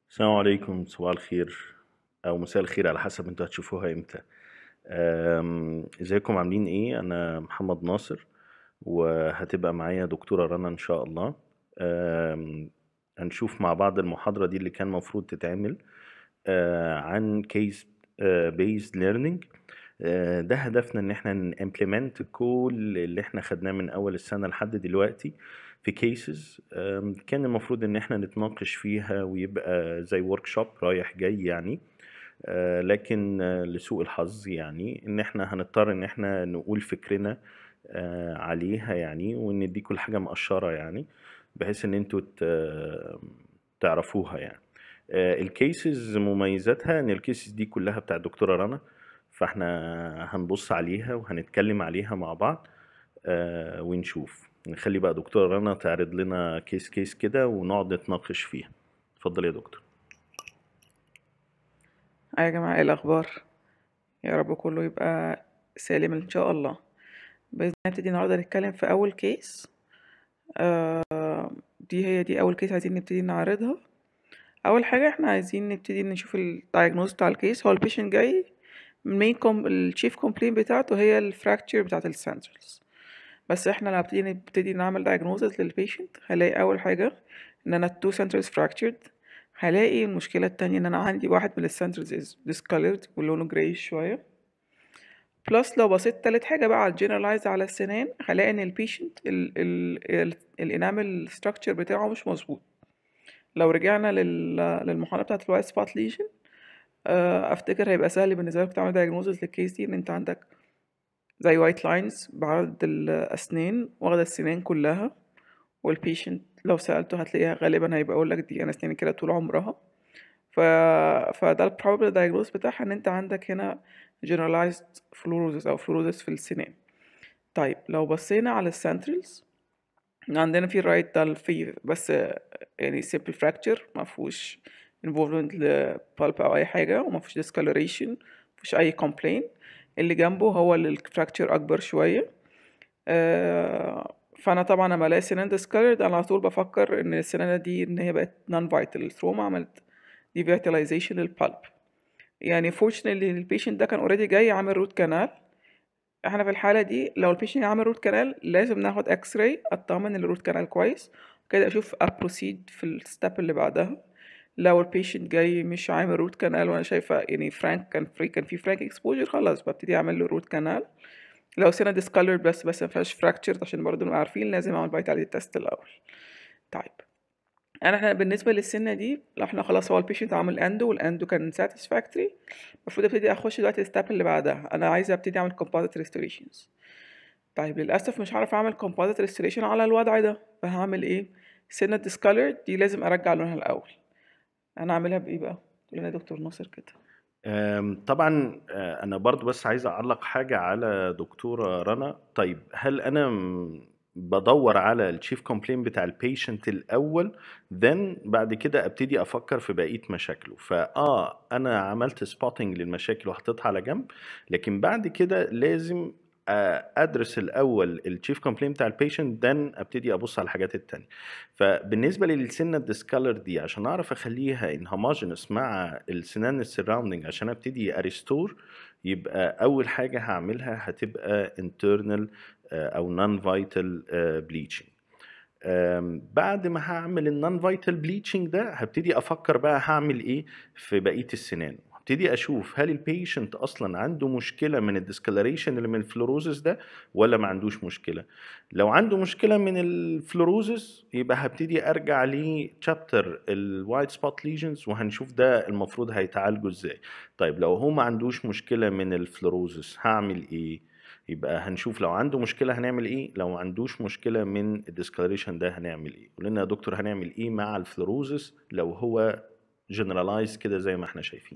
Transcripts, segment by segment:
السلام عليكم صباح الخير او مساء الخير على حسب انتوا هتشوفوها امتى أم، ازيكم عاملين ايه انا محمد ناصر وهتبقى معايا دكتورة رنا ان شاء الله أم، هنشوف مع بعض المحاضرة دي اللي كان مفروض تتعمل آه، عن case آه، based learning آه، ده هدفنا ان احنا نimplement كل اللي احنا خدناه من اول السنة لحد دلوقتي في cases آم، كان المفروض ان احنا نتناقش فيها ويبقى زي workshop رايح جاي يعني آه، لكن آه، لسوء الحظ يعني ان احنا هنضطر ان احنا نقول فكرنا آه، عليها يعني وندي كل حاجة مقشرة يعني بحيث ان انتوا ت- تعرفوها يعني الكيسز مميزاتها ان الكيسز دي كلها بتاع الدكتورة رنا فاحنا هنبص عليها وهنتكلم عليها مع بعض آه، ونشوف نخلي بقى دكتورة رنا تعرض لنا كيس كيس كده ونقعد نتناقش فيها اتفضل يا دكتور هاي يا جماعة ايه الأخبار يا رب كله يبقى سالم إن شاء الله بإذن الله نبتدي النهاردة نتكلم في أول كيس آه دي هي دي أول كيس عايزين نبتدي نعرضها أول حاجة احنا عايزين نبتدي نشوف الدايجنوز بتاع الكيس هو البيشنت جاي المين كوم الشيف كومبلين بتاعته هي الفراكتشر بتاعت السنترز بس احنا لما نبتدي نبتدي نعمل diagnosis للبيشنت هلاقي أول حاجة إن أنا two centers fractured هلاقي المشكلة التانية إن أنا عندي واحد من السنترز is discolored ولونه جرايش شوية بلس لو بصيت تالت حاجة بقى على الجنرالايز على السنان هلاقي إن البيشنت ال ال ال الانامل structure بتاعه مش مظبوط لو رجعنا لل للمحاضرة بتاعت الوايت سبوت ليجن أفتكر هيبقى سهل بالنسبة لك تعمل diagnosis للكيس دي إن أنت عندك زي وايت لاينز بعرض الأسنان واخدة السنان كلها والبيشنت لو سألته هتلاقيها غالبا هيبقى يقول لك دي أنا أسناني كده طول عمرها ف... فده ال probable diagnosis بتاعها إن أنت عندك هنا generalized fluorosis أو fluorosis في السنان طيب لو بصينا على السنترالز عندنا في الرايت ده في بس يعني simple fracture ما فيهوش involvement لبالب أو أي حاجة وما فيهوش discoloration ما فيهوش أي complaint اللي جنبه هو اللي الفراكتشر أكبر شوية آه، فانا طبعا لما الاقي سنان discolored انا على طول بفكر ان السنانه دي ان هي بقت non vital الثروما عملت devitalization للبالب يعني fortunately البيشنت ده كان اوريدي جاي عامل روت كانال احنا في الحاله دي لو البيشنت عامل روت كانال لازم ناخد اكس راي اطمن ان الروت كانال كويس كده اشوف ابروسيد في الستep اللي بعدها لو البيشنت جاي مش عامل روت كانال وانا شايفه يعني فرانك كان فري كان في فرانك اكسبوجر خلاص ببتدي اعمل له روت كانال لو سنة discolored بس بس ما فيهاش fractured عشان برضه نبقى عارفين لازم اعمل vitality test الاول طيب انا احنا بالنسبه للسنه دي لو احنا خلاص هو البيشنت عامل اندو والاندو كان satisfactory المفروض ابتدي اخش دلوقتي الستاب اللي بعدها انا عايزه ابتدي اعمل composite restorations طيب للاسف مش هعرف اعمل composite restoration على الوضع ده فهعمل ايه سنه discolored دي لازم ارجع لونها الاول انا اعملها بايه بقى تقول لنا يا دكتور ناصر كده أم، طبعا آه، انا برضو بس عايز اعلق حاجة على دكتورة رنا طيب هل انا م- بدور على الشيف كومبلين بتاع البيشنت الاول then بعد كده ابتدي افكر في بقية مشاكله فاه انا عملت سبوتنج للمشاكل وحطيتها على جنب لكن بعد كده لازم آه، ادرس الاول الشيف كومبلين بتاع البيشنت then ابتدي ابص على الحاجات التانية فبالنسبه للسنه الديسكالر دي عشان اعرف اخليها ان هوموجينس مع السنان السراوندنج عشان ابتدي اريستور يبقى اول حاجه هعملها هتبقى internal آه، او non vital bleaching أم، بعد ما هعمل النون فايتال بليتشنج ده هبتدي افكر بقى هعمل ايه في بقيه السنان هبتدي اشوف هل البيشنت اصلا عنده مشكله من الديسكلريشن اللي من الفلوروزس ده ولا ما عندوش مشكله لو عنده مشكله من الفلوروزس يبقى هبتدي ارجع لتشابتر الوايت سبوت ليجنز وهنشوف ده المفروض هيتعالجوا ازاي طيب لو هو ما عندوش مشكله من الفلوروزس هعمل ايه يبقى هنشوف لو عنده مشكله هنعمل ايه لو ما عندوش مشكله من الديسكلريشن ده هنعمل ايه قول لنا يا دكتور هنعمل ايه مع الفلوروزس لو هو جنرالايز كده زي ما احنا شايفين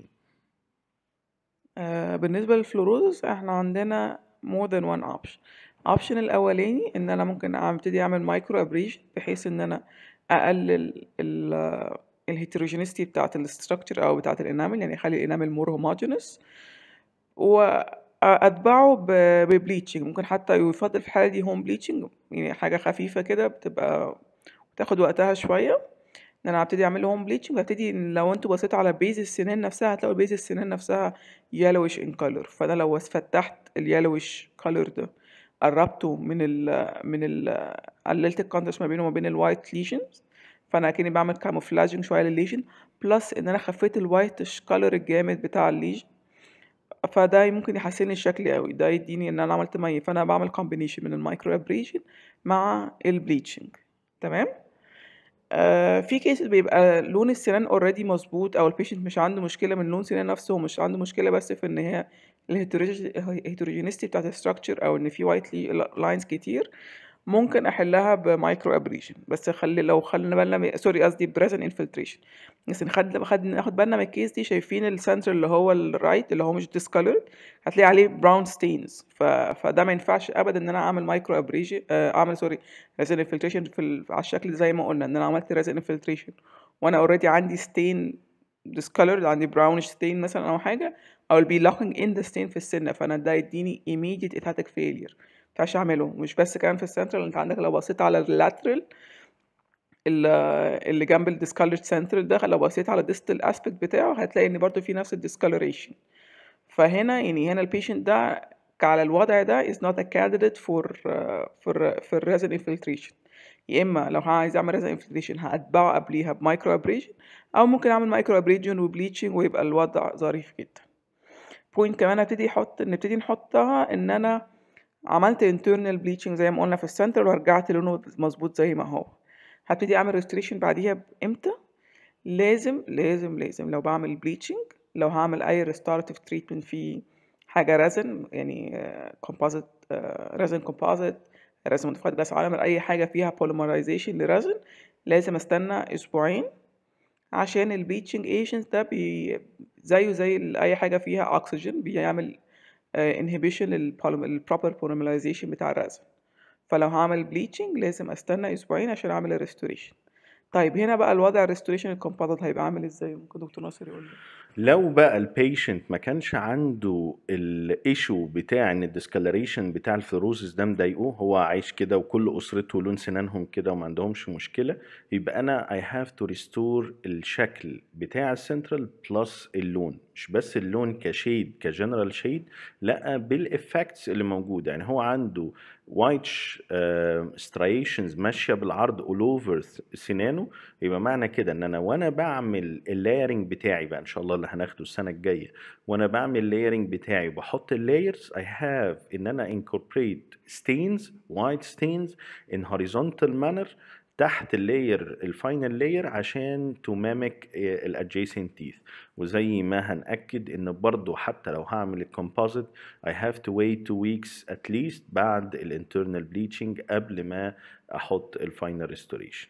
آه بالنسبة للفلوروزس احنا عندنا more than one option option الأولاني إن أنا ممكن أبتدي أعمل مايكرو أبريشن بحيث إن أنا أقلل ال الهيتروجينيستي بتاعة الستراكشر أو بتاعة الإنامل يعني أخلي الإنامل مور هوموجينس وأتبعه ببليتشنج ممكن حتى يفضل في الحالة دي هوم بليتشنج يعني حاجة خفيفة كده بتبقى بتاخد وقتها شوية ان انا هبتدي اعمل لهم بليتشنج وهبتدي لو انتوا بصيتوا على بيز السنان نفسها هتلاقوا بيز السنان نفسها يلوش ان كولر فانا لو فتحت اليلوش كولر ده قربته من ال من ال قللت الكونتراست ما بينه وما بين الوايت ليجنز فانا اكني بعمل كاموفلاجنج شويه للليجن بلس ان انا خفيت الوايتش كولر الجامد بتاع الليجن فده ممكن يحسن لي الشكل قوي ده يديني ان انا عملت مي فانا بعمل كومبينيشن من المايكرو ابريشن مع البليتشنج تمام آه في كيسز بيبقى لون السنان اوريدي مظبوط او البيشنت مش عنده مشكله من لون سنان نفسه ومش عنده مشكله بس في ان هي الهيتروجينيستي بتاعت الستراكشر او ان في وايت لاينز كتير ممكن احلها بمايكرو ابريشن بس خلي لو خلينا بالنا من- سوري قصدي بريزن انفلتريشن بس نخد خد ناخد بالنا من الكيس دي شايفين السنتر اللي هو الرايت اللي هو مش ديسكولرد هتلاقي عليه براون ستينز ف... فده ما ينفعش ابدا ان انا اعمل مايكرو ابريشن اعمل سوري ريزن انفلتريشن في ال... على الشكل زي ما قلنا ان انا عملت ريزن انفلتريشن وانا اوريدي عندي ستين discolored عندي brownish stain مثلا او حاجه I will be locking in the stain في السنه فانا ده يديني immediate hepatic failure مينفعش اعمله مش بس كمان في السنترال انت عندك لو بصيت على اللاترال اللي جنب الديسكالرد سنترال ده لو بصيت على الديستال اسبكت بتاعه هتلاقي ان برضو في نفس الديسكالوريشن فهنا يعني هنا البيشنت ده على الوضع ده is not a candidate for uh, for for resin infiltration يا اما لو عايز اعمل resin infiltration هتبعه قبليها بمايكرو ابريشن او ممكن اعمل مايكرو ابريشن وبليتشنج ويبقى الوضع ظريف جدا بوينت كمان هبتدي احط نبتدي نحطها ان انا عملت internal bleaching زي ما قلنا في السنتر ورجعت لونه مظبوط زي ما هو هبتدي اعمل restoration بعديها بامتى لازم لازم لازم لو بعمل bleaching لو هعمل اي restorative treatment في حاجه رزن يعني كومبوزيت رزن كومبوزيت رزن متفاعل جاس عالم اي حاجه فيها polymerization لرزن لازم استنى اسبوعين عشان البليتشنج ايجنت ده بي زيه زي اي حاجه فيها اكسجين بيعمل انهبيشن للبروبر polymerization بتاع الرزن فلو هعمل بليتشنج لازم استنى اسبوعين عشان اعمل الريستوريشن طيب هنا بقى الوضع الريستوريشن الكومبوزيت هيبقى عامل ازاي ممكن دكتور ناصر يقول لي لو بقى البيشنت ما كانش عنده الايشو بتاع ان الديسكالريشن بتاع الفلوروزس ده مضايقه هو عايش كده وكل اسرته لون سنانهم كده وما عندهمش مشكله يبقى انا اي هاف تو ريستور الشكل بتاع السنترال بلس اللون مش بس اللون كشيد كجنرال شيد لا بالافكتس اللي موجوده يعني هو عنده وايت سترايشنز ماشيه بالعرض اول اوفر سنانه يبقى معنى كده ان انا وانا بعمل اللايرنج بتاعي بقى ان شاء الله اللي هناخده السنه الجايه وانا بعمل اللايرنج بتاعي وبحط اللايرز I have ان انا incorporate stains white stains in horizontal manner تحت اللاير الفاينل لاير عشان تو ميمك الادجيسنت تيث وزي ما هنأكد ان برضو حتى لو هعمل الكومبوزيت I have to wait two weeks at least بعد الانترنال بليتشنج قبل ما احط الفاينل ريستوريشن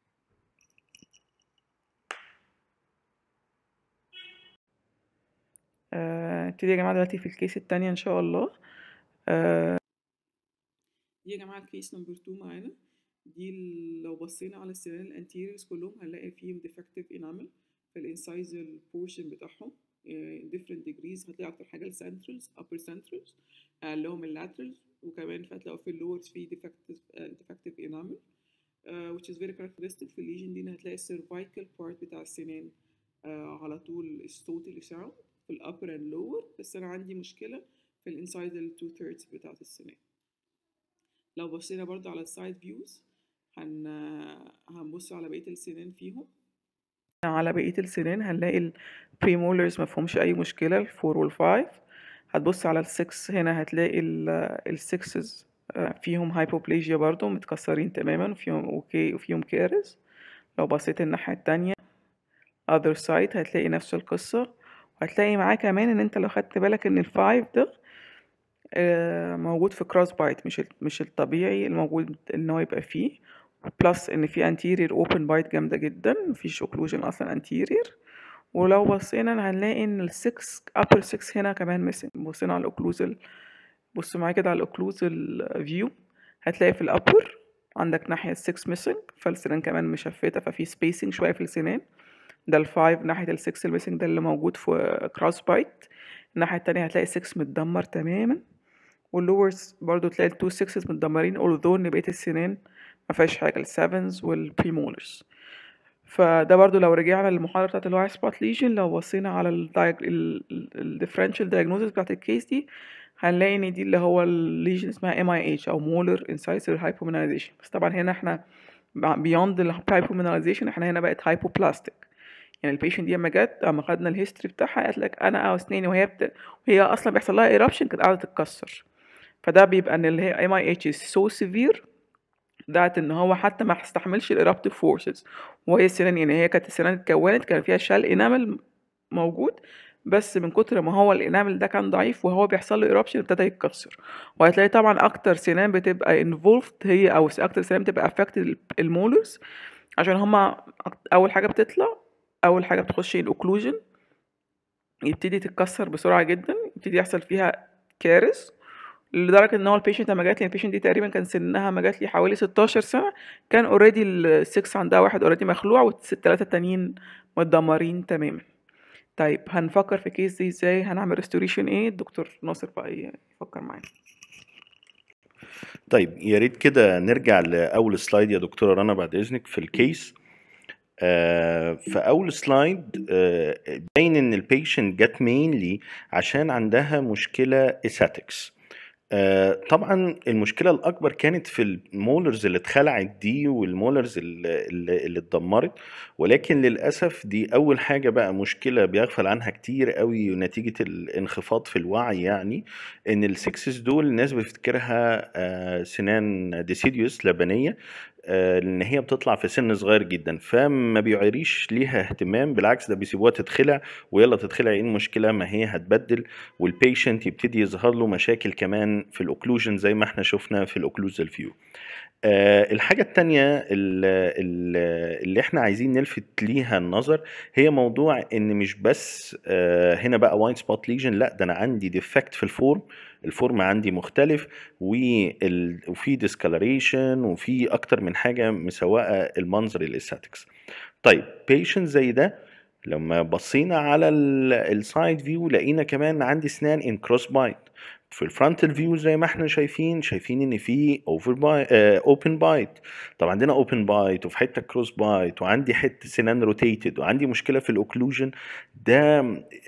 نبتدي يا جماعه دلوقتي في الكيس التانية ان شاء الله آه، دي يا جماعه الكيس نمبر 2 معانا دي ال- لو بصينا على السنان الانتيريورز كلهم هنلاقي فيهم ديفكتيف انامل في الانسايزر بورشن بتاعهم different degrees هتلاقي اكتر حاجه السنترالز upper centrals اقلهم اللاترالز وكمان هتلاقوا في اللورز في defective uh, defective enamel uh, which is very characteristic في الليجن دي إن هتلاقي السيرفايكال بارت بتاع السنان uh, على طول الصوت اللي ساوند في الابر اند لور بس انا عندي مشكله في الانسايد التو ثيردز بتاعت السنان لو بصينا برضو على السايد فيوز هن هنبص على بقيه السنان فيهم على بقيه السنان هنلاقي البريمولرز ما فيهمش اي مشكله الفور والفايف هتبص على السكس هنا هتلاقي السكسز فيهم هايبوبليجيا برضو متكسرين تماما وفيهم اوكي وفيهم كارث لو بصيت الناحيه التانية other side هتلاقي نفس القصه وهتلاقي معاه كمان ان انت لو خدت بالك ان الفايف ده آه، موجود في كروس بايت مش ال- مش الطبيعي الموجود ان هو يبقى فيه بلس ان في anterior open بايت جامده جدا مفيش occlusion اصلا anterior ولو بصينا هنلاقي ان السكس upper 6 هنا كمان missing بصينا على الاوكلوزال بصوا معايا كده على الاوكلوزال فيو هتلاقي في الابر عندك ناحية 6 missing فالسنان كمان مشفتة ففي spacing شوية في السنان ده الفايف ناحية السكس الميسنج ده اللي موجود في كروس بايت الناحية التانية هتلاقي 6 متدمر تماما واللورز برضو تلاقي التو سكسز متدمرين although ان بقية السنان ما فيهاش حاجة السفنز والبريمولرز فده برضو لو رجعنا للمحاضرة بتاعت الوايت سبوت ليجن لو بصينا على الديفرنشال diagnosis بتاعت الكيس دي هنلاقي ان دي اللي هو الليجن اسمها ام اي اتش او مولر انسايسر هايبوميناليزيشن بس طبعا هنا احنا بيوند الهايبوميناليزيشن احنا هنا بقت هايبوبلاستيك يعني البيشنت دي اما جت اما خدنا الهيستوري بتاعها قالت لك انا او اسناني وهي بت... وهي اصلا بيحصل لها ايربشن كانت قاعده تتكسر فده بيبقى ان اللي هي ام اي اتش سو سيفير ذات ان هو حتى ما استحملش الايربتيف فورسز وهي السنان يعني هي كانت السنان اتكونت كان فيها شال انامل موجود بس من كتر ما هو الانامل ده كان ضعيف وهو بيحصل له ايربشن ابتدى يتكسر وهتلاقي طبعا اكتر سنان بتبقى انفولفد هي او اكتر سنان بتبقى افكتد المولرز عشان هما اول حاجه بتطلع اول حاجه بتخش الاوكلوجن يبتدي تتكسر بسرعه جدا يبتدي يحصل فيها كارث لدرجه ان هو البيشنت لما جات لي البيشنت دي تقريبا كان سنها ما جات لي حوالي 16 سنه كان اوريدي السكس عندها واحد اوريدي مخلوع والثلاثه التانيين متدمرين تماما طيب هنفكر في كيس دي ازاي هنعمل ريستوريشن ايه الدكتور ناصر بقى يفكر معانا طيب يا ريت كده نرجع لاول سلايد يا دكتوره رنا بعد اذنك في الكيس آه في اول سلايد آه باين ان البيشنت جت مينلي عشان عندها مشكله اساتكس آه طبعا المشكله الاكبر كانت في المولرز اللي اتخلعت دي والمولرز اللي, اللي اتدمرت ولكن للاسف دي اول حاجه بقى مشكله بيغفل عنها كتير قوي نتيجه الانخفاض في الوعي يعني ان السكسس دول الناس بتفتكرها آه سنان ديسيديوس لبنيه لان هي بتطلع في سن صغير جدا فما بيعيريش ليها اهتمام بالعكس ده بيسيبوها تتخلع ويلا تتخلع ايه المشكله ما هي هتبدل والبيشنت يبتدي يظهر له مشاكل كمان في الاوكلوجن زي ما احنا شفنا في الاوكلوزال فيو أه الحاجة التانية اللي, اللي احنا عايزين نلفت ليها النظر هي موضوع ان مش بس أه هنا بقى واين سبوت ليجن لا ده انا عندي ديفكت في الفورم الفورم عندي مختلف وفي ديسكالريشن وفي اكتر من حاجه مسوقه المنظر الاستاتكس طيب بيشنت زي ده لما بصينا على السايد فيو لقينا كمان عندي اسنان ان كروس بايت في الفرونتال فيو زي ما احنا شايفين شايفين ان في اوفر بايت اوبن بايت طب عندنا اوبن بايت وفي حته كروس بايت وعندي حته سنان روتيتد وعندي مشكله في الاوكلوجن ده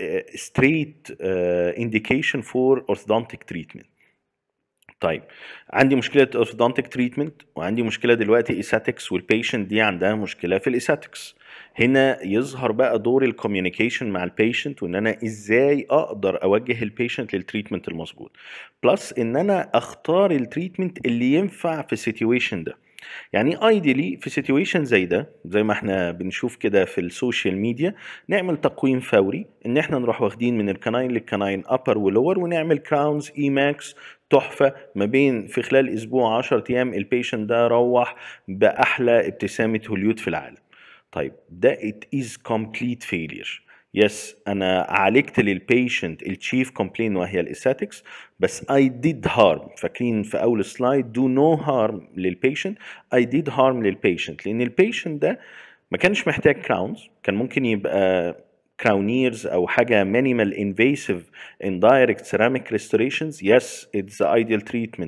ستريت انديكيشن فور اورثودونتيك تريتمنت طيب عندي مشكله اورثودونتيك تريتمنت وعندي مشكله دلوقتي ايساتكس والبيشنت دي عندها مشكله في الايساتكس هنا يظهر بقى دور الكوميونيكيشن مع البيشنت وان انا ازاي اقدر اوجه البيشنت للتريتمنت المظبوط بلس ان انا اختار التريتمنت اللي ينفع في السيتويشن ده يعني ايديلي في سيتويشن زي ده زي ما احنا بنشوف كده في السوشيال ميديا نعمل تقويم فوري ان احنا نروح واخدين من الكناين للكناين ابر ولور ونعمل كراونز اي ماكس تحفه ما بين في خلال اسبوع 10 ايام البيشنت ده روح باحلى ابتسامه هوليود في العالم طيب ده it is complete failure يس انا عالجت للبيشنت التشيف كومبلين وهي الاستاتكس بس I did harm فاكرين في اول سلايد do no harm للبيشنت I did harm للبيشنت لان البيشنت ده ما كانش محتاج كراونز كان ممكن يبقى كراونيرز او حاجه minimal invasive indirect ceramic restorations yes it's the ideal treatment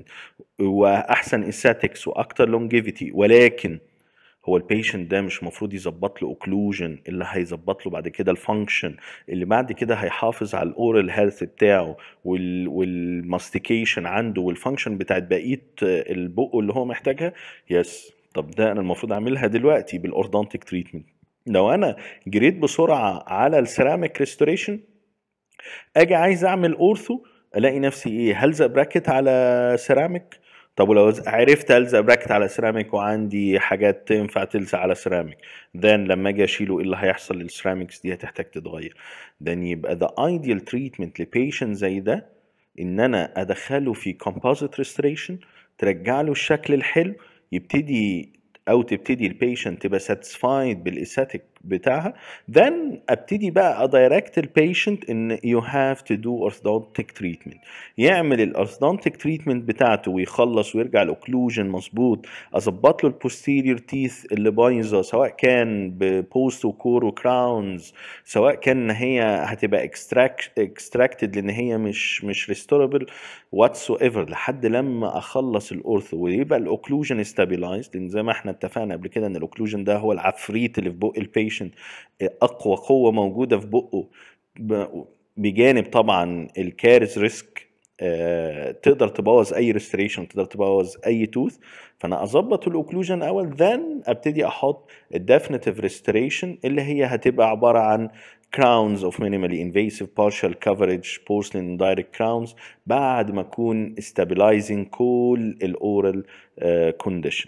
واحسن aesthetics واكتر longevity ولكن هو البيشنت ده مش المفروض يظبط له اوكلوجن اللي هيظبط له بعد كده الفانكشن اللي بعد كده هيحافظ على الاورال هيلث بتاعه وال والماستيكيشن عنده والفانكشن بتاعت بقيه البق اللي هو محتاجها يس طب ده انا المفروض اعملها دلوقتي بالاوردونتيك تريتمنت لو انا جريت بسرعه على السيراميك ريستوريشن اجي عايز اعمل اورثو الاقي نفسي ايه هلزق براكت على سيراميك طب ولو عرفت الزق براكت على سيراميك وعندي حاجات تنفع تلزق على سيراميك then لما اجي اشيله ايه اللي هيحصل للسيراميكس دي هتحتاج تتغير then يبقى the ideal treatment لبيشنت زي ده ان انا ادخله في composite restoration ترجع له الشكل الحلو يبتدي او تبتدي البيشنت تبقى ساتسفايد بالاستاتيك بتاعها then ابتدي بقى ادايركت البيشنت ان you have to do orthodontic treatment يعمل الاورثودونتيك تريتمنت بتاعته ويخلص ويرجع الاوكلوجن مظبوط اظبط له البوستيريور تيث اللي بايظه سواء كان ببوست وكور وكراونز سواء كان ان هي هتبقى اكستراكتد لان هي مش مش ريستوربل واتس ايفر لحد لما اخلص الاورثو ويبقى الاوكلوجن ستابيلايزد لان زي ما احنا اتفقنا قبل كده ان الاوكلوجن ده هو العفريت اللي في بق البيشنت اقوى قوه موجوده في بقه ب- بجانب طبعا الكارث ريسك آه، تقدر تبوظ اي ريستريشن تقدر تبوظ اي توث فانا اظبط الاوكلوجن اول then ابتدي احط الديفينيتيف ريستريشن اللي هي هتبقى عباره عن crowns of minimally invasive partial coverage porcelain direct crowns بعد ما اكون stabilizing كل الاورال كونديشن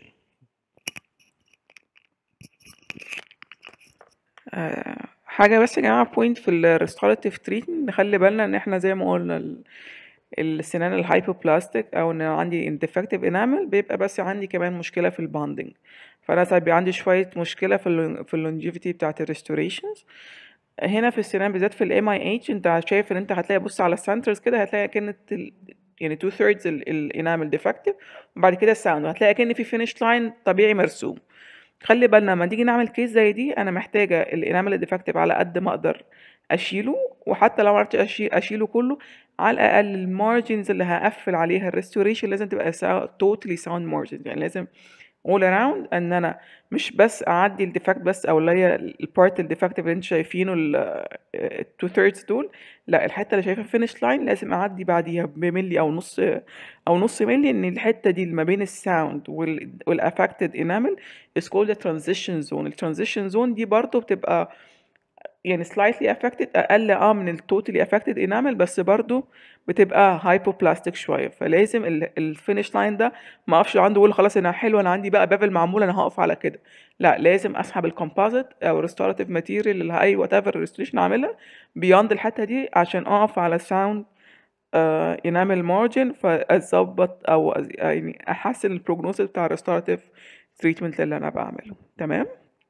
آه، حاجة بس يا جماعة بوينت في الريستوراتيف تريتمنت نخلي بالنا ان احنا زي ما قلنا ال- السنان الهايبوبلاستيك او ان عندي ديفكتيف انامل بيبقى بس عندي كمان مشكلة في الباندنج فانا ساعات بيبقى عندي شوية مشكلة في ال في اللونجيفيتي بتاعت الريستوريشنز هنا في السنان بالذات في الام اي اتش انت شايف ان انت هتلاقي بص على السنترز كده هتلاقي كانت ال... يعني تو ثيردز الانامل ديفكتيف وبعد كده الساوند وهتلاقي كان في فينش لاين طبيعي مرسوم خلي بالنا لما تيجي نعمل كيس زي دي انا محتاجه الانامل الديفكتيف على قد ما اقدر اشيله وحتى لو معرفتش أشي- اشيله كله على الاقل المارجنز اللي هقفل عليها الريستوريشن لازم تبقى توتالي ساوند مارجنز يعني لازم all around ان انا مش بس اعدي الديفكت بس او اللي هي البارت الديفكتيف اللي انتوا شايفينه التو ثيردز دول لا الحته اللي شايفها فينش لاين لازم اعدي بعديها بملي او نص او نص ملي ان الحته دي اللي ما بين الساوند والافكتد انامل is called the transition zone الترانزيشن زون دي برضو بتبقى يعني slightly affected اقل اه من التوتالي affected enamel بس برضو بتبقى hypoplastic شويه فلازم الفينش لاين ده ما اقفش عنده اقول خلاص انا حلو انا عندي بقى بافل معمول انا هقف على كده لا لازم اسحب الكومبوزيت او ريستوراتيف ماتيريال اللي اي وات ايفر ريستوريشن اعملها بيوند الحته دي عشان اقف على ساوند انامل مارجن فاظبط او أز- يعني احسن البروجنوسيس بتاع الريستوراتيف تريتمنت اللي انا بعمله تمام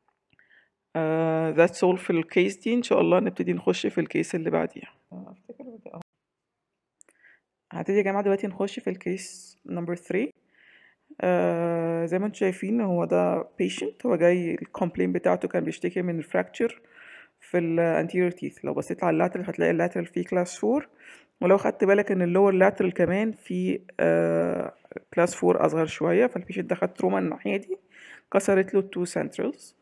آه that's all في الكيس دي ان شاء الله نبتدي نخش في الكيس اللي بعديها آه، افتكر بدأ- آه. هبتدي يا جماعه دلوقتي نخش في الكيس نمبر 3 آه زي ما انتم شايفين هو ده patient هو جاي الكومبلين بتاعته كان بيشتكي من الفراكتشر في ال anterior teeth لو بصيت على اللاترال هتلاقي اللاترال فيه كلاس 4 ولو خدت بالك ان اللور لاترال كمان في آه كلاس 4 اصغر شويه فالبيشنت ده خد تروما الناحيه دي كسرت له التو سنترالز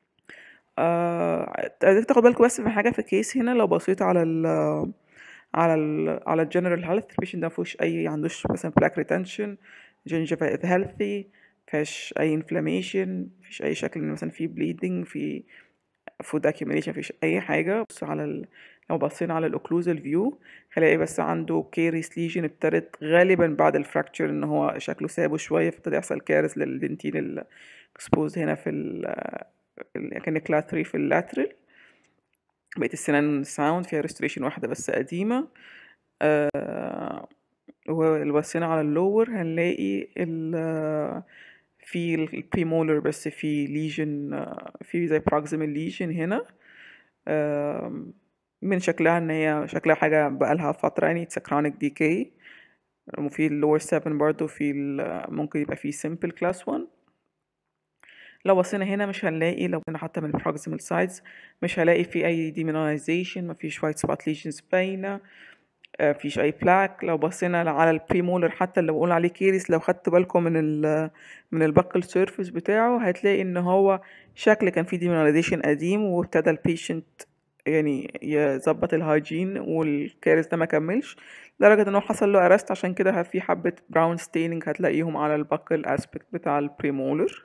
آه عايزك تاخد بالك بس من حاجه في الكيس هنا لو بصيت على ال على ال على الجنرال هيلث البيشنت ده مفيهوش اي عندوش مثلا بلاك ريتنشن جنجفا هيلثي مفيهاش اي انفلاميشن مفيش اي شكل ان مثلا في بليدنج في فود accumulation مفيش اي حاجه بص على ال... لو بصينا على الاوكلوزال فيو هلاقي بس عنده كيريس ليجن ابتدت غالبا بعد الفراكتشر ان هو شكله سابه شويه فابتدى يحصل كارث للدنتين الاكسبوز هنا في ال ال- كان كلاس 3 في اللاترال بقيت السنان ساوند فيها ريستوريشن واحده بس قديمه آه ولو بصينا على اللور هنلاقي ال في البريمولر بس في ليجن في زي بروكسيمال ليجن هنا آم، من شكلها ان هي شكلها حاجة بقالها فترة يعني it's a chronic decay وفي اللور 7 برضو في ال- ممكن يبقى في simple class 1 لو بصينا هنا مش هنلاقي لو بصينا حتى من البروكسيمال سايدز مش هلاقي في اي demineralization مفيش white spot lesions باينة آه، مفيش اي بلاك لو بصينا على البريمولر حتى اللي بقول عليه كيريس لو خدت بالكم من ال من البقل سيرفيس بتاعه هتلاقي ان هو شكل كان فيه ديميناليزيشن قديم وابتدى البيشنت يعني يظبط الهايجين والكارث ده ما كملش لدرجة ان هو حصل له ارست عشان كده في حبة براون ستيننج هتلاقيهم على البقل اسبكت بتاع البريمولر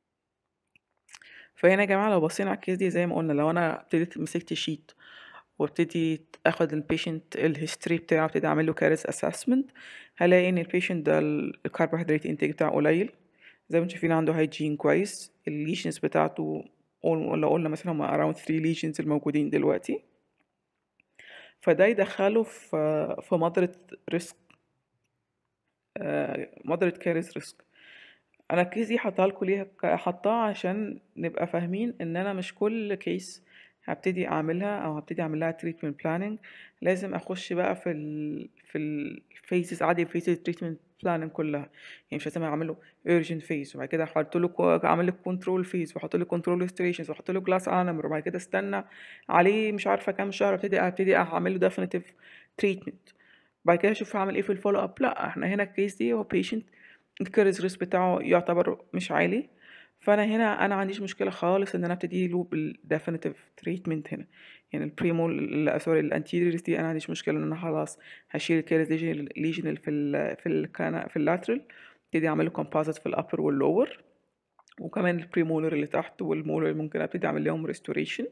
فهنا يا جماعة لو بصينا على الكيس دي زي ما قلنا لو انا ابتديت مسكت شيت وابتدي اخد البيشنت الهيستوري بتاعه ابتدي اعمل له كارث اسسمنت هلاقي ان البيشنت ده الكربوهيدرات انتاج بتاعه قليل زي ما انتم شايفين عنده هايجين كويس الليشنز بتاعته قول- لو قلنا مثلا هم around 3 ليشنز الموجودين دلوقتي فده يدخله في في مودريت ريسك مودريت كارث ريسك انا الكيس دي حاطاها لكم ليه حاطاها عشان نبقى فاهمين ان انا مش كل كيس هبتدي اعملها او هبتدي اعمل لها تريتمنت بلاننج لازم اخش بقى في ال في الفيزز عادي فيز التريتمنت بلاننج كلها يعني مش لازم اعمل له urgent phase وبعد كده احط له كو- اعمل له كنترول فيز واحط له كنترول ريستريشنز واحط له جلاس انمر وبعد كده استنى عليه مش عارفه كام شهر ابتدي ابتدي اعمل له definitive تريتمنت بعد كده اشوف هعمل ايه في الفولو اب لا احنا هنا الكيس دي هو بيشنت الكيرز ريسك بتاعه يعتبر مش عالي فانا هنا انا عنديش مشكله خالص ان انا ابتدي له بالديفينيتيف تريتمنت هنا يعني البريمول سوري الانتيريورز دي انا عنديش مشكله ان انا خلاص هشيل الكيرز ليجن في ال في ال في اللاترال ابتدي اعمل له كومبوزيت في الابر واللور وكمان البريمولر اللي تحت والمولر اللي ممكن ابتدي اعمل لهم ريستوريشن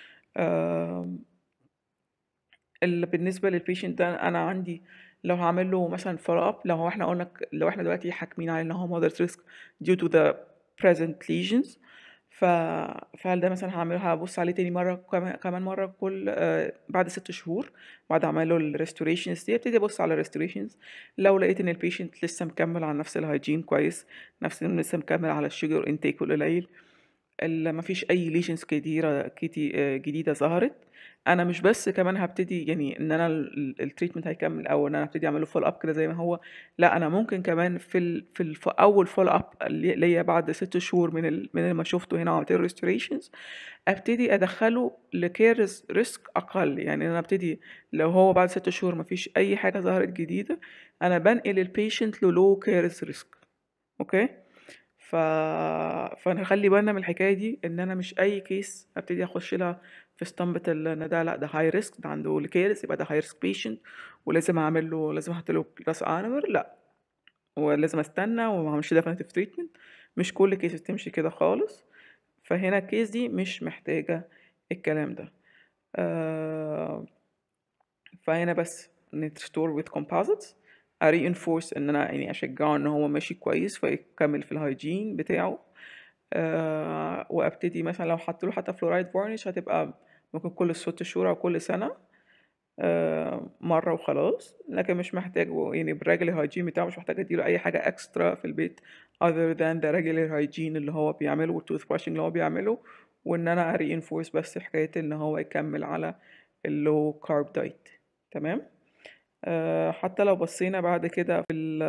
اللي بالنسبة للبيشنت ده أنا عندي لو هعمل له مثلا فولو اب لو هو احنا قلنا ك- لو احنا دلوقتي حاكمين على ان هو moderate risk due to the present lesions ف... فهل ده مثلا هعمل هبص عليه تاني مرة كمان كمان مرة كل آه بعد ست شهور بعد اعمل له الريستوريشنز دي ابتدي ابص على الريستوريشنز لو لقيت ان البيشنت لسه مكمل على نفس الهيجين كويس نفس لسه مكمل على الشوجر انتيك القليل ال- مفيش اي ليشنز كتيرة كتي آه، جديدة ظهرت انا مش بس كمان هبتدي يعني ان انا التريتمنت هيكمل او ان انا هبتدي اعمله فول اب كده زي ما هو لا انا ممكن كمان في ال في الف اول فول اب ليا بعد ست شهور من ال من ما شفته هنا وعملت له ريستوريشنز ابتدي ادخله لكيرز ريسك اقل يعني انا ابتدي لو هو بعد ست شهور مفيش اي حاجه ظهرت جديده انا بنقل البيشنت للو كيرز ريسك اوكي ف... فنخلي بالنا من الحكايه دي ان انا مش اي كيس ابتدي اخش لها في اسطمبة ال- ان ده لا ده هاي ريسك ده عنده كيرس يبقى ده هاي ريسك بيشنت ولازم اعمل له لازم احط له راس انمر لا ولازم استنى وما اعملش ديفينيتيف تريتمنت مش كل كيس تمشي كده خالص فهنا الكيس دي مش محتاجة الكلام ده آه فهنا بس نتستور with composites reinforce ان انا يعني اشجعه ان هو ماشي كويس فيكمل في الهايجين بتاعه آه وابتدي مثلا لو حط له حتى فلورايد فارنيش هتبقى ممكن كل ست شهور او كل سنه آه مره وخلاص لكن مش محتاج يعني بالريجولر هايجين بتاعه مش محتاج اديله اي حاجه اكسترا في البيت other than the regular hygiene اللي هو بيعمله والتوث brushing اللي هو بيعمله وان انا reinforce بس حكايه ان هو يكمل على اللو كارب دايت تمام آه حتى لو بصينا بعد كده في ال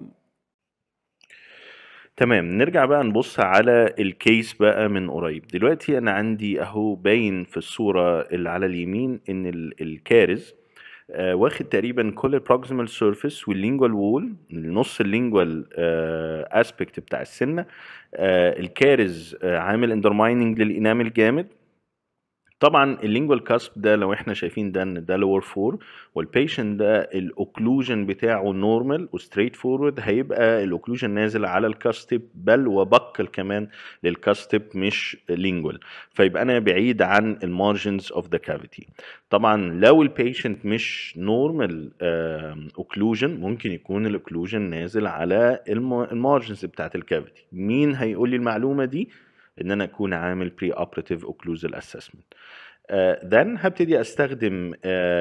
تمام نرجع بقى نبص على الكيس بقى من قريب دلوقتي انا عندي اهو باين في الصورة اللي على اليمين ان ال- الكارز آه، واخد تقريبا كل البروكسيمال سيرفيس واللينجوال وول النص اللينجوال اسبكت بتاع السنه آه، الكارز آه، عامل اندرمايننج للانامل جامد طبعا اللينجوال كاسب ده لو احنا شايفين ده ان ده لور 4 والبيشنت ده الاوكلوجن بتاعه نورمال وستريت فورورد هيبقى الاوكلوجن نازل على الكاستب بل وبكل كمان للكاستب مش لينجوال فيبقى انا بعيد عن المارجنز اوف ذا كافيتي طبعا لو البيشنت مش نورمال اوكلوجن ممكن يكون الاوكلوجن نازل على المارجنز بتاعت الكافيتي مين هيقول لي المعلومه دي ان انا اكون عامل بري اوبراتيف اوكلوزال اسسمنت then هبتدي استخدم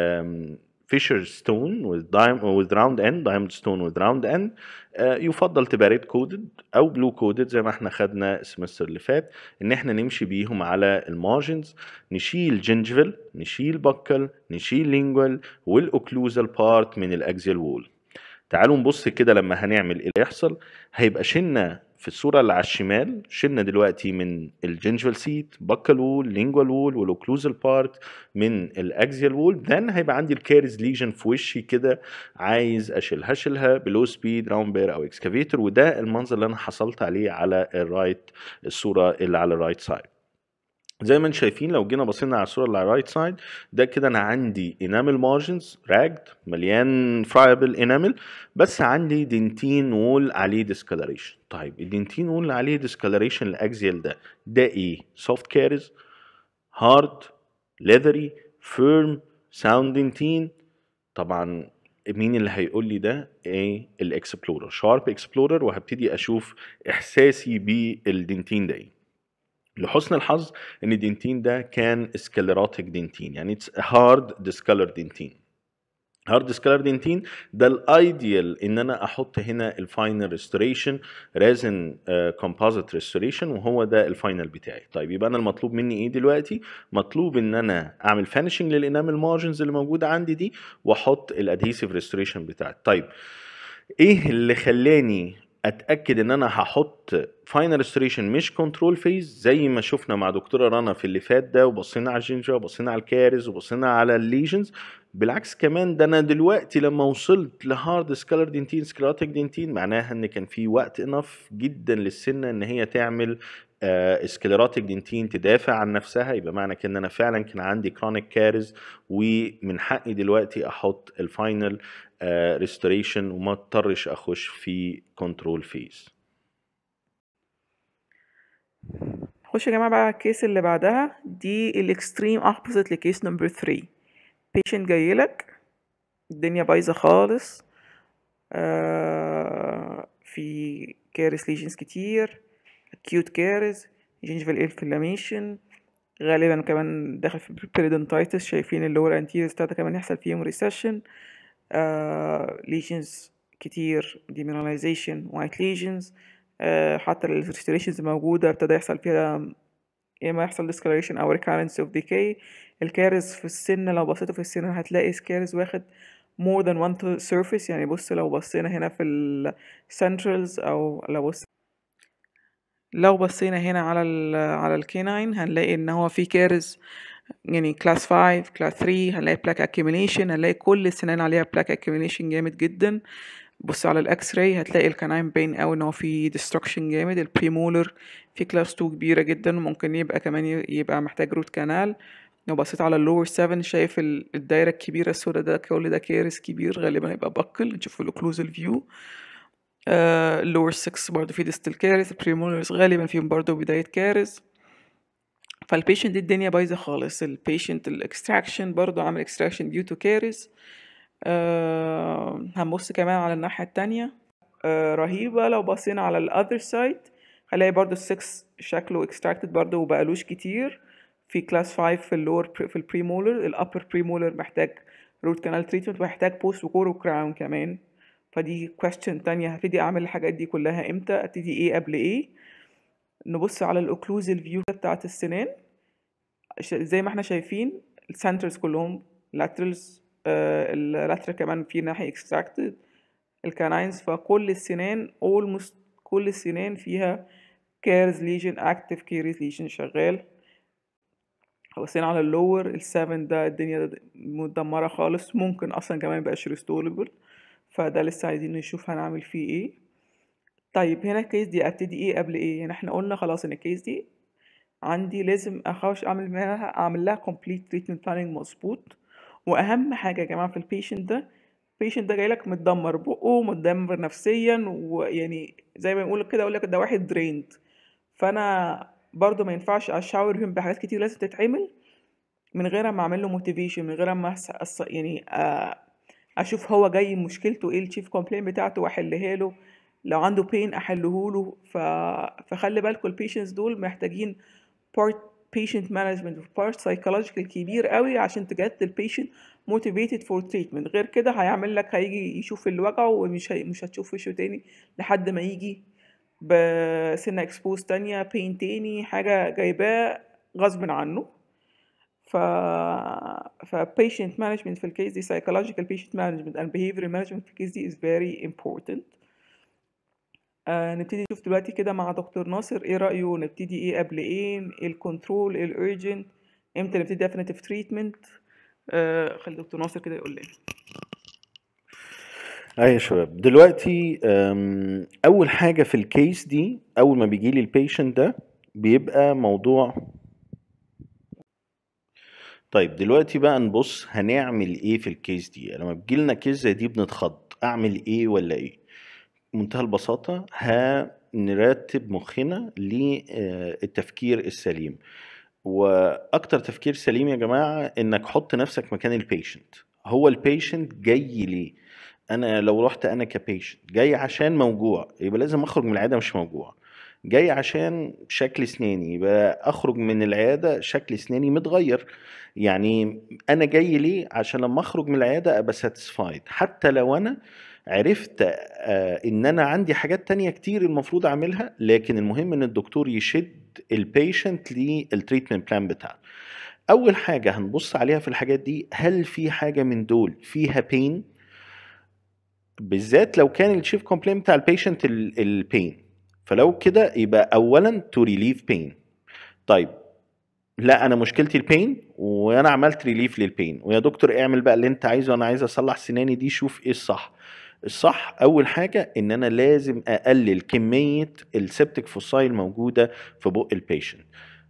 فيشر ستون with dime with round end diamond stone with round end آه، يفضل تبقى ريد كودد او بلو كودد زي ما احنا خدنا السمستر اللي فات ان احنا نمشي بيهم على المارجنز نشيل جنجفل نشيل بكل نشيل لينجوال والاوكلوزال بارت من الاكزيال وول تعالوا نبص كده لما هنعمل ايه اللي هيحصل هيبقى شلنا في الصورة اللي على الشمال شلنا دلوقتي من الجنجفال سيت بكال وول لينجوال وول والاوكلوزال بارت من الاكزيال وول ذن هيبقى عندي الكارز ليجن في وشي كده عايز اشيلها اشيلها بلو سبيد راوند بير او اكسكافيتور وده المنظر اللي انا حصلت عليه على الرايت الصورة اللي على الرايت سايد زي ما انتم شايفين لو جينا بصينا على الصوره اللي على الرايت سايد ده كده انا عندي انامل مارجنز راجد مليان فرايبل انامل بس عندي دنتين وول عليه ديسكالريشن طيب الدنتين وول اللي عليه ديسكالريشن الاكزيال ده ده ايه سوفت كارز هارد ليذري فيرم ساوند دنتين طبعا مين اللي هيقول لي ده ايه الاكسبلورر شارب اكسبلورر وهبتدي اشوف احساسي بالدنتين ده ايه لحسن الحظ ان الدنتين ده كان سكليراتيك دنتين يعني اتس هارد ديسكالر دنتين هارد سكالر دنتين ده الايديال ان انا احط هنا الفاينل ريستوريشن رازن كومبوزيت ريستوريشن وهو ده الفاينل بتاعي طيب يبقى انا المطلوب مني ايه دلوقتي مطلوب ان انا اعمل فانيشنج للانامل مارجنز اللي موجوده عندي دي واحط الادهيسيف ريستوريشن بتاعي طيب ايه اللي خلاني اتاكد ان انا هحط فاينل ريستوريشن مش كنترول فيز زي ما شفنا مع دكتوره رنا في اللي فات ده وبصينا على الجينجا وبصينا على الكارز وبصينا على الليجنز بالعكس كمان ده انا دلوقتي لما وصلت لهارد سكالر دينتين سكلاتيك دينتين معناها ان كان في وقت انف جدا للسنه ان هي تعمل آه سكليراتيك دينتين تدافع عن نفسها يبقى معنى كده ان انا فعلا كان عندي كرونيك كارز ومن حقي دلوقتي احط الفاينل ريستوريشن وما اضطرش اخش في كنترول فيز نخش يا جماعة بقى على الكيس اللي بعدها دي الاكستريم opposite لكيس نمبر 3 patient جايلك الدنيا بايظة خالص آه في كارث ليجنز كتير acute كارث gingival inflammation غالبا كمان داخل في periodontitis شايفين اللور anteriors بتاعتها كمان يحصل فيهم recession آه lesions كتير demineralization white lesions آه حتى ال restorations موجودة ابتدى يحصل فيها يا اما يحصل discoloration او recurrence of decay الكارث في السن لو بصيتوا في السن هتلاقي الكارث واخد more than one surface يعني بص لو بصينا هنا في ال centrals او لو بص لو بصينا هنا على ال على الكيناين هنلاقي ان هو في كارث يعني كلاس 5 كلاس 3 هنلاقي بلاك accumulation هنلاقي كل السنان عليها بلاك accumulation جامد جدا بص على الاكس راي هتلاقي الكناين باين قوي ان هو في ديستركشن جامد البريمولر في كلاس 2 كبيره جدا ممكن يبقى كمان يبقى محتاج روت كانال لو بصيت على اللور 7 شايف الدايره الكبيره السوداء ده كل ده كارث كبير غالبا يبقى بكل نشوف الاوكلوزال فيو اللور 6 برضه في ديستال كارث البريمولرز غالبا فيهم برضه بدايه كارث فالبيشنت دي الدنيا بايظه خالص البيشنت الاكستراكشن برضه عامل اكستراكشن ديو تو كارث آه هنبص كمان على الناحية التانية آه رهيبة لو بصينا على الأذر سايد هنلاقي برضو السكس شكله extracted برضو وبقالوش كتير في كلاس 5 في اللور في البريمولر الأبر بريمولر محتاج روت كانال تريتمنت ومحتاج بوست وكورو كراون كمان فدي question تانية هبتدي أعمل الحاجات دي كلها إمتى أبتدي إيه قبل إيه نبص على الأوكلوزال فيو بتاعت السنان زي ما احنا شايفين السنترز كلهم laterals اللاترال كمان في ناحية اكستراكتد الكاناينز فكل السنان almost كل السنان فيها كيرز ليجن اكتف كيرز ليجن شغال بصينا على اللور السفن ده الدنيا مدمرة خالص ممكن اصلا كمان ميبقاش ريستوربل فده لسه عايزين نشوف هنعمل فيه ايه طيب هنا الكيس دي ابتدي ايه قبل ايه يعني احنا قلنا خلاص ان الكيس دي عندي لازم اخش اعمل لها اعمل لها complete treatment planning مظبوط واهم حاجه يا جماعه في البيشنت ده البيشنت ده جايلك متدمر بقه متدمر نفسيا ويعني زي ما بنقول كده اقول لك ده واحد دريند فانا برضو ما ينفعش اشاور فيهم بحاجات كتير لازم تتعمل من غير ما اعمل له موتيفيشن من غير ما أس... يعني اشوف هو جاي مشكلته ايه التشيف كومبلين بتاعته واحلها له لو عنده بين احله له ف... فخلي بالكم البيشنتس دول محتاجين part patient management و part psychological كبير قوي عشان تجد البيشنت motivated for treatment غير كده هيعمل لك هيجي يشوف اللي وجعه ومش هي مش هتشوف وشه تاني لحد ما يجي بسنة expose تانية pain تاني حاجة جايباه غصب عنه ف ف patient management في الكيس دي psychological patient management and behavioral management في الكيس دي is very important آه نبتدي نشوف دلوقتي كده مع دكتور ناصر ايه رأيه نبتدي ايه قبل ايه الكنترول ايه الارجنت امتى نبتدي definitive treatment آه خلي دكتور ناصر كده يقول لنا ايوه يا شباب دلوقتي اول حاجه في الكيس دي اول ما بيجي لي البيشنت ده بيبقى موضوع طيب دلوقتي بقى نبص هنعمل ايه في الكيس دي لما بيجي لنا كيس زي دي بنتخض اعمل ايه ولا ايه بمنتهى البساطة هنرتب مخنا للتفكير السليم واكتر تفكير سليم يا جماعة انك حط نفسك مكان البيشنت هو البيشنت جاي ليه انا لو رحت انا كبيشنت جاي عشان موجوع يبقى لازم اخرج من العياده مش موجوع جاي عشان شكل اسناني يبقى اخرج من العياده شكل اسناني متغير يعني انا جاي ليه عشان لما اخرج من العياده ابقى ساتيسفايد حتى لو انا عرفت آه، ان انا عندي حاجات تانية كتير المفروض اعملها لكن المهم ان الدكتور يشد البيشنت للتريتمنت بلان بتاعه اول حاجه هنبص عليها في الحاجات دي هل في حاجه من دول فيها بين بالذات لو كان الشيف كومبلين بتاع البيشنت البين فلو كده يبقى اولا تو ريليف بين طيب لا انا مشكلتي البين وانا عملت ريليف للبين ويا دكتور اعمل بقى اللي انت عايزه انا عايز اصلح سناني دي شوف ايه الصح الصح اول حاجه ان انا لازم اقلل كميه السبتك فوساي الموجوده في بق البيشنت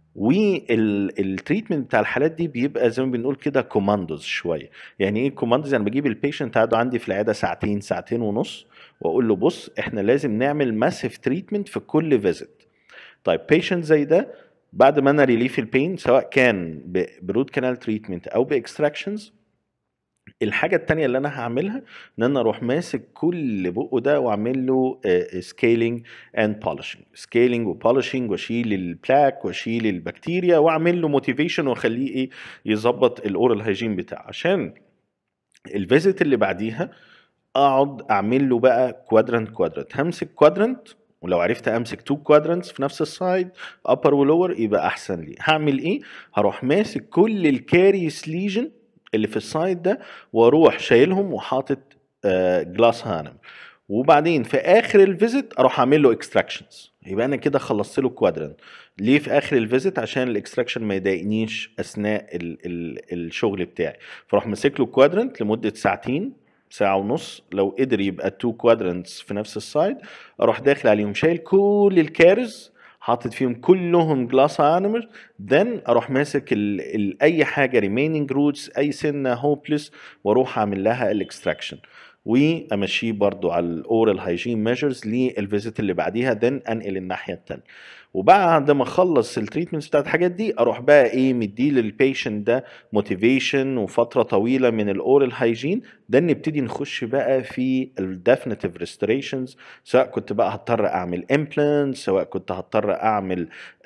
والتريتمنت بتاع الحالات دي بيبقى زي ما بنقول كده كوماندوز شويه يعني ايه كوماندوز يعني بجيب البيشنت قاعده عندي في العياده ساعتين ساعتين ونص واقول له بص احنا لازم نعمل ماسيف تريتمنت في كل فيزيت طيب بيشنت زي ده بعد ما انا ريليف البين سواء كان بروت كانال تريتمنت او باكستراكشنز الحاجة التانية اللي أنا هعملها إن أنا أروح ماسك كل بقه ده وأعمل له سكيلينج أند بولشنج سكيلينج وبولشنج وأشيل البلاك وأشيل البكتيريا وأعمل له موتيفيشن وأخليه إيه يظبط الأورال هيجين بتاعه عشان الفيزيت اللي بعديها أقعد أعمل له بقى كوادرنت كوادرنت همسك كوادرنت ولو عرفت امسك تو كوادرنتس في نفس السايد ابر ولور يبقى احسن لي هعمل ايه هروح ماسك كل الكاريس ليجن اللي في السايد ده واروح شايلهم وحاطط جلاس هانم وبعدين في اخر الفيزيت اروح اعمل له اكستراكشنز يبقى انا كده خلصت له كوادرنت ليه في اخر الفيزيت عشان الاكستراكشن ما يضايقنيش اثناء ال ال الشغل بتاعي فاروح ماسك له كوادرنت لمده ساعتين ساعة ونص لو قدر يبقى تو كوادرنتس في نفس السايد اروح داخل عليهم شايل كل الكارز حاطط فيهم كلهم جلاس انيمال ذن اروح ماسك ال ال اي حاجه ريميننج روتس اي سنه هوبلس واروح اعمل لها الاكستراكشن وامشيه برضو على الاورال هايجين ميجرز للفيزيت اللي بعديها ذن انقل الناحيه الثانيه وبعد ما اخلص التريتمنتس بتاعت الحاجات دي اروح بقى ايه مديه للبيشنت ده موتيفيشن وفتره طويله من الاورال هايجين ده نبتدي نخش بقى في الديفينيتيف ريستوريشنز سواء كنت بقى هضطر اعمل امبلانت سواء كنت هضطر اعمل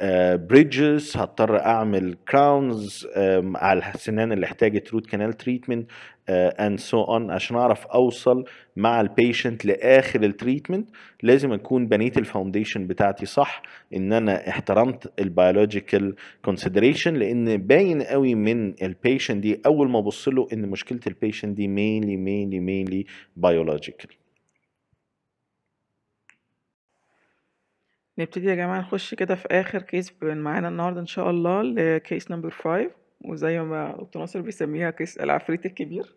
بريدجز هضطر اعمل كراونز على السنان اللي احتاجت روت كانال تريتمنت اند سو اون عشان اعرف اوصل مع البيشنت لاخر التريتمنت لازم اكون بنيت الفاونديشن بتاعتي صح ان انا احترمت البيولوجيكال كونسيدريشن لان باين قوي من البيشنت دي اول ما ابص له ان مشكله البيشنت دي مينلي مينلي مينلي بيولوجيكال نبتدي يا جماعة نخش كده في آخر كيس معانا النهاردة إن شاء الله لكيس نمبر فايف وزي ما دكتور ناصر بيسميها كيس العفريت الكبير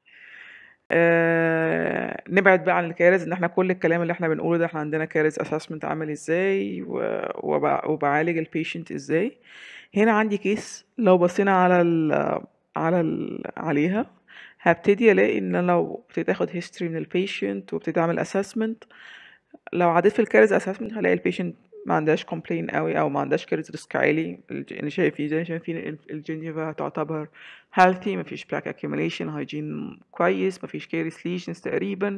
آه نبعد بقى عن الكارث ان احنا كل الكلام اللي احنا بنقوله ده احنا عندنا كارث اسسمنت عامل ازاي و- وب- وبعالج البيشنت ازاي هنا عندي كيس لو بصينا على ال على ال عليها هبتدي الاقي ان أنا لو ابتديت اخد هيستوري من البيشنت وابتديت اعمل اسسمنت لو عديت في الكارث اسسمنت هلاقي البيشنت ما عندهاش كومبلين قوي او ما عندهاش كارث ريسك عالي الج- اللي شايفين زي شايفين ال- الجنجيفا تعتبر healthy مفيش plaque accumulation هايجين كويس مفيش كارث ليشنز تقريبا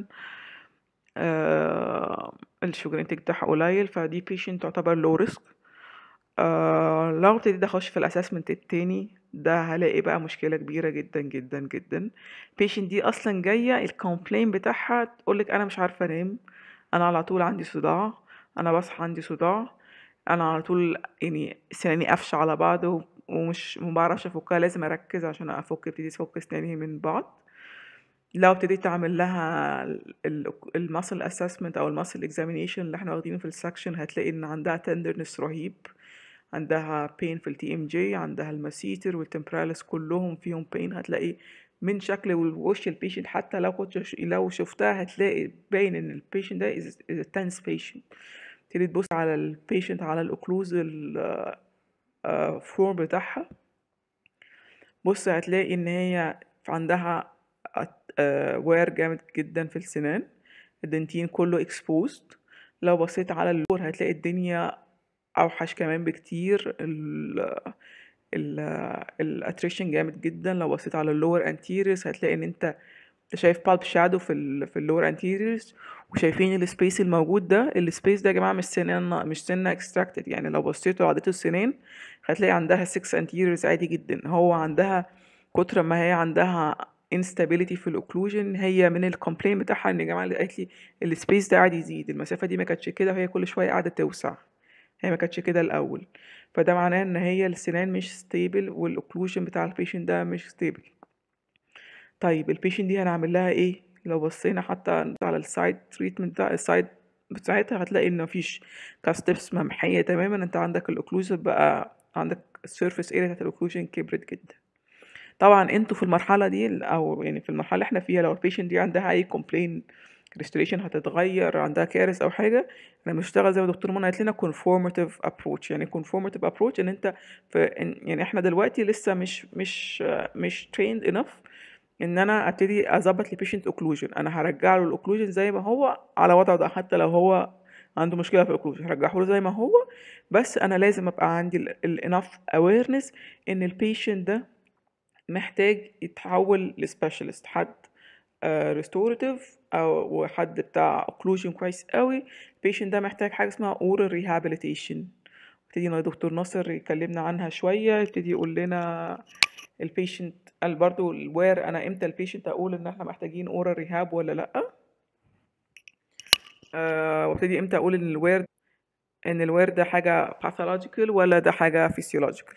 آه الشوجر انتاج بتاعها قليل فدي patient تعتبر low risk آه لو ابتديت اخش في الاسسمنت التاني ده هلاقي بقى مشكلة كبيرة جدا جدا جدا patient دي اصلا جاية الكومبلين بتاعها تقولك انا مش عارفة انام انا على طول عندي صداع انا بصحى عندي صداع انا على طول يعني سناني قافشة على بعض و- ومش مبعرفش افكها لازم اركز عشان افك ابتدي افك سناني من بعض لو ابتديت اعمل لها الماسل اسسمنت او الماسل اكزامينيشن اللي احنا واخدينه في السكشن هتلاقي ان عندها تندرنس رهيب عندها بين في التي ام جي عندها الماسيتر والتمبراليس كلهم فيهم بين هتلاقي من شكل وش البيشنت حتى لو كنت ش- لو شفتها هتلاقي باين ان البيشنت ده is is a tense patient تبتدي تبص على البيشنت على الاوكلوزال فلور بتاعها بص هتلاقي ان هي عندها وير جامد جدا في السنان الدنتين كله exposed لو بصيت على اللور هتلاقي الدنيا اوحش كمان بكتير ال ال الاتريشن جامد جدا لو بصيت على اللور انتيريس هتلاقي ان انت شايف بالب شادو في ال في اللور انتيريورز وشايفين السبيس الموجود ده السبيس ده يا جماعه مش سنان مش سنه اكستراكتد يعني لو بصيتوا لعضلات السنان هتلاقي عندها 6 انتيريورز عادي جدا هو عندها كتر ما هي عندها instability في الاوكلوجن هي من الكومبلين بتاعها ان يا جماعه اللي قالت لي السبيس ده قاعد يزيد المسافه دي ما كانتش كده وهي كل شويه قاعده توسع هي ما كانتش كده الاول فده معناه ان هي السنان مش ستيبل والاوكلوجن بتاع البيشنت ده مش ستيبل طيب البيشنت دي هنعمل لها ايه لو بصينا حتى على السايد تريتمنت بتاع السايد بتاعتها هتلاقي ان مفيش كاستبس ممحيه تماما انت عندك الاوكلوجن بقى عندك السيرفيس اريا بتاعت الاوكلوجن كبرت جدا طبعا انتوا في المرحله دي او يعني في المرحله اللي احنا فيها لو البيشنت دي عندها اي كومبلين ريستوريشن هتتغير عندها كارث او حاجه احنا بنشتغل زي ما دكتور منى قالت لنا كونفورماتيف ابروتش يعني كونفورماتيف ابروتش ان انت في يعني احنا دلوقتي لسه مش مش مش تريند انف ان انا ابتدي اظبط لبيشنت اوكلوجن انا هرجع له الاوكلوجن زي ما هو على وضعه ده حتى لو هو عنده مشكله في الاوكلوجن هرجعه له زي ما هو بس انا لازم ابقى عندي الانف اويرنس ان البيشنت ده محتاج يتحول لسبيشالست حد ريستوراتيف او حد بتاع اوكلوجن كويس قوي البيشنت ده محتاج حاجه اسمها اورال ريهابيليتيشن يبتدي دكتور ناصر يكلمنا عنها شويه يبتدي يقول لنا البيشنت قال برضو الوير انا امتى البيشنت اقول ان احنا محتاجين اورال ريهاب ولا لا أه وابتدي امتى اقول ان الوير ان الوير ده حاجه باثولوجيكال ولا ده حاجه فيسيولوجيكال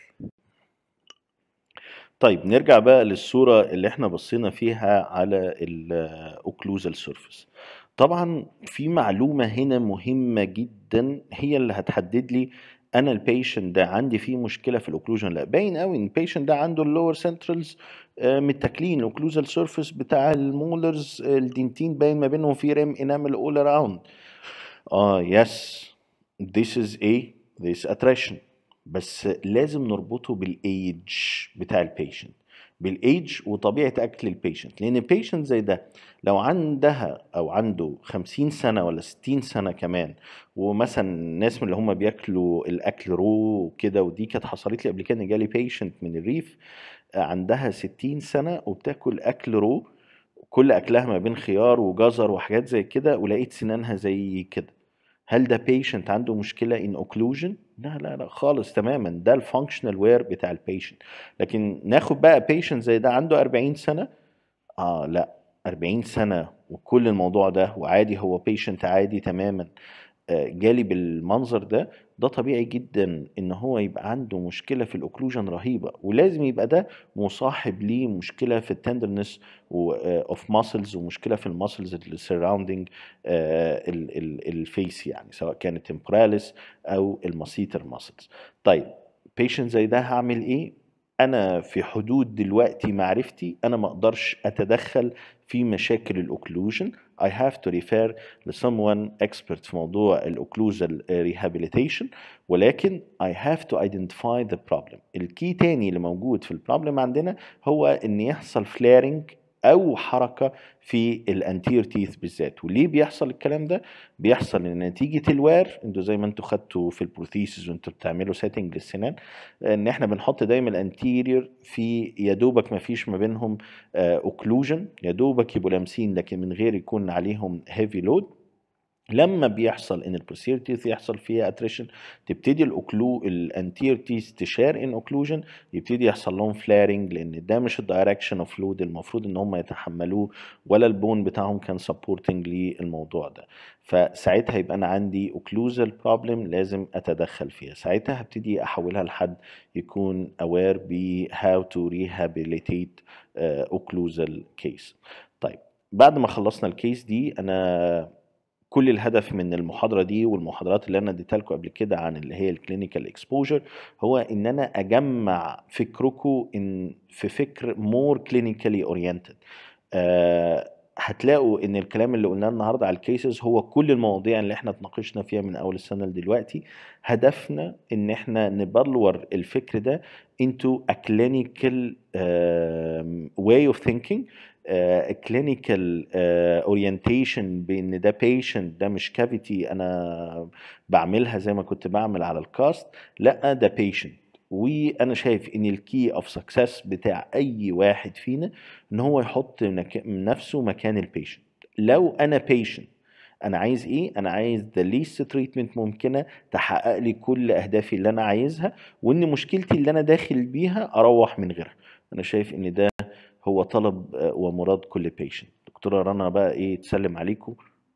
طيب نرجع بقى للصورة اللي احنا بصينا فيها على الاوكلوزال سيرفيس طبعا في معلومة هنا مهمة جدا هي اللي هتحدد لي انا البيشنت ده عندي فيه مشكله في الاوكلوجن لا باين قوي ان البيشنت ده عنده اللور سنترالز متاكلين الاوكلوزال سيرفيس بتاع المولرز الدنتين باين ما بينهم في ريم انامل اول اراوند اه يس this is a this attraction بس لازم نربطه بالايج بتاع البيشنت بالايج وطبيعه اكل البيشنت لان البيشنت زي ده لو عندها او عنده 50 سنه ولا 60 سنه كمان ومثلا الناس من اللي هم بياكلوا الاكل رو وكده ودي كانت حصلت لي قبل كده جالي بيشنت من الريف عندها 60 سنه وبتاكل اكل رو كل اكلها ما بين خيار وجزر وحاجات زي كده ولقيت سنانها زي كده هل ده بيشنت عنده مشكله ان اوكلوجن لا لا لا خالص تماما ده الفانكشنال وير بتاع البيشنت لكن ناخد بقى بيشنت زي ده عنده 40 سنه اه لا 40 سنه وكل الموضوع ده وعادي هو بيشنت عادي تماما جالي بالمنظر ده ده طبيعي جدا ان هو يبقى عنده مشكله في الاوكلوجن رهيبه ولازم يبقى ده مصاحب ليه مشكله في التندرنس اوف ماسلز ومشكله في الماسلز اللي سراوندنج الفيس يعني سواء كانت تمبوراليس او الماسيتر ماسلز طيب بيشنت زي ده هعمل ايه انا في حدود دلوقتي معرفتي انا ما اقدرش اتدخل في مشاكل الاوكلوجن I have to refer ل someone expert في موضوع الاوكلوزال rehabilitation ولكن I have to identify the problem الكي تاني اللي موجود في البروبلم عندنا هو ان يحصل فلارنج او حركه في الانتير تيث بالذات وليه بيحصل الكلام ده بيحصل ان نتيجه الوار انتوا زي ما انتوا خدتوا في البروثيسز وانتوا بتعملوا سيتنج للسنان ان احنا بنحط دايما الانتيرير في يا دوبك ما فيش ما بينهم اوكلوجن يا دوبك يبقوا لامسين لكن من غير يكون عليهم هيفي لود لما بيحصل ان البوستير تيث يحصل فيها اتريشن تبتدي الاوكلو الانتير تيث تشار ان اوكلوجن يبتدي يحصل لهم فلارنج لان ده مش الدايركشن اوف لود المفروض ان هم يتحملوه ولا البون بتاعهم كان سبورتنج للموضوع ده فساعتها يبقى انا عندي اوكلوزال بروبلم لازم اتدخل فيها ساعتها هبتدي احولها لحد يكون اوير ب how to rehabilitate اوكلوزال كيس طيب بعد ما خلصنا الكيس دي انا كل الهدف من المحاضره دي والمحاضرات اللي انا اديتها لكم قبل كده عن اللي هي الكلينيكال اكسبوجر هو ان انا اجمع فكركم ان في فكر مور كلينيكالي اورينتد هتلاقوا ان الكلام اللي قلناه النهارده على الكيسز هو كل المواضيع اللي احنا اتناقشنا فيها من اول السنه لدلوقتي هدفنا ان احنا نبلور الفكر ده into a clinical uh, way of thinking كلينيكال اورينتيشن بان ده بيشنت ده مش كافيتي انا بعملها زي ما كنت بعمل على الكاست لا ده بيشنت وانا شايف ان الكي اوف سكسس بتاع اي واحد فينا ان هو يحط نك- نفسه مكان البيشنت لو انا بيشنت انا عايز ايه انا عايز ذا ليست تريتمنت ممكنه تحقق لي كل اهدافي اللي انا عايزها وان مشكلتي اللي انا داخل بيها اروح من غيرها انا شايف ان ده هو طلب آه، ومراد كل بيشنت دكتوره رنا بقى ايه تسلم عليكم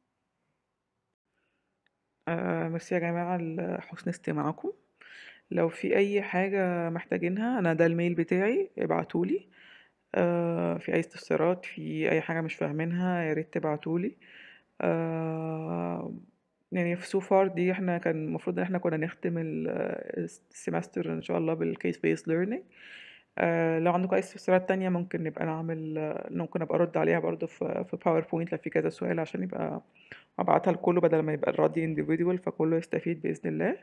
آه ميرسي يا جماعة لحسن استماعكم لو في أي حاجة محتاجينها أنا ده الميل بتاعي ابعتولي آه في أي استفسارات في أي حاجة مش فاهمينها يا ريت تبعتولي آه يعني في سو فار دي احنا كان المفروض ان احنا كنا نختم ال- السمستر ان شاء الله بالكيس بيس ليرنينج آه لو عندكم اي استفسارات تانية ممكن نبقى نعمل آه، ممكن ابقى ارد عليها برضو في في باوربوينت لو في كذا سؤال عشان يبقى ابعتها لكله بدل ما يبقى الرد individual فكله يستفيد بإذن الله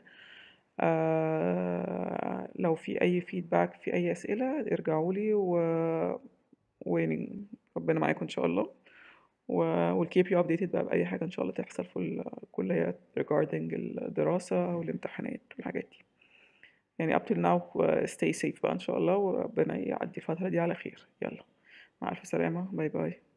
آه لو في اي فيدباك في اي اسئلة ارجعوا لي و ويعني ربنا معاكم ان شاء الله و... والكيب يو updated بقى بأي حاجة إن شاء الله تحصل في الكلية regarding الدراسة والامتحانات والحاجات دي يعني up till now uh, stay safe بقى إن شاء الله وربنا يعدي الفترة دي على خير يلا مع ألف سلامة باي باي